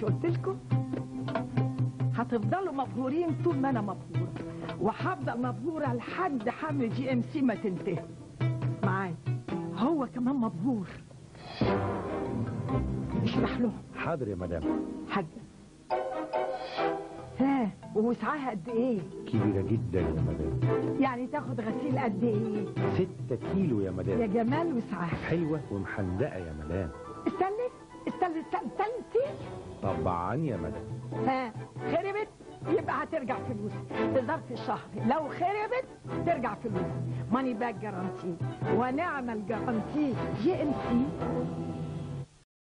قلت لكم هتفضلوا مبهورين طول ما انا مبهوره وهفضل مبهوره لحد حمل جي ام سي ما تنتهي معايا هو كمان مبهور اشرح لهم حاضر يا مدام حاجه ها ووسعها قد ايه كبيرة جدا يا مدام يعني تاخد غسيل قد ايه ستة كيلو يا يا مدام جمال وسعها حلوة ومحندقة يا مدام استنى استنى استنى استنى, استنى. طبعا يا مدام ها خربت يبقى هترجع فلوس في ظرف الشهر لو خربت ترجع فلوس ماني باك جارانتي ونعمل جارانتي جي ام سي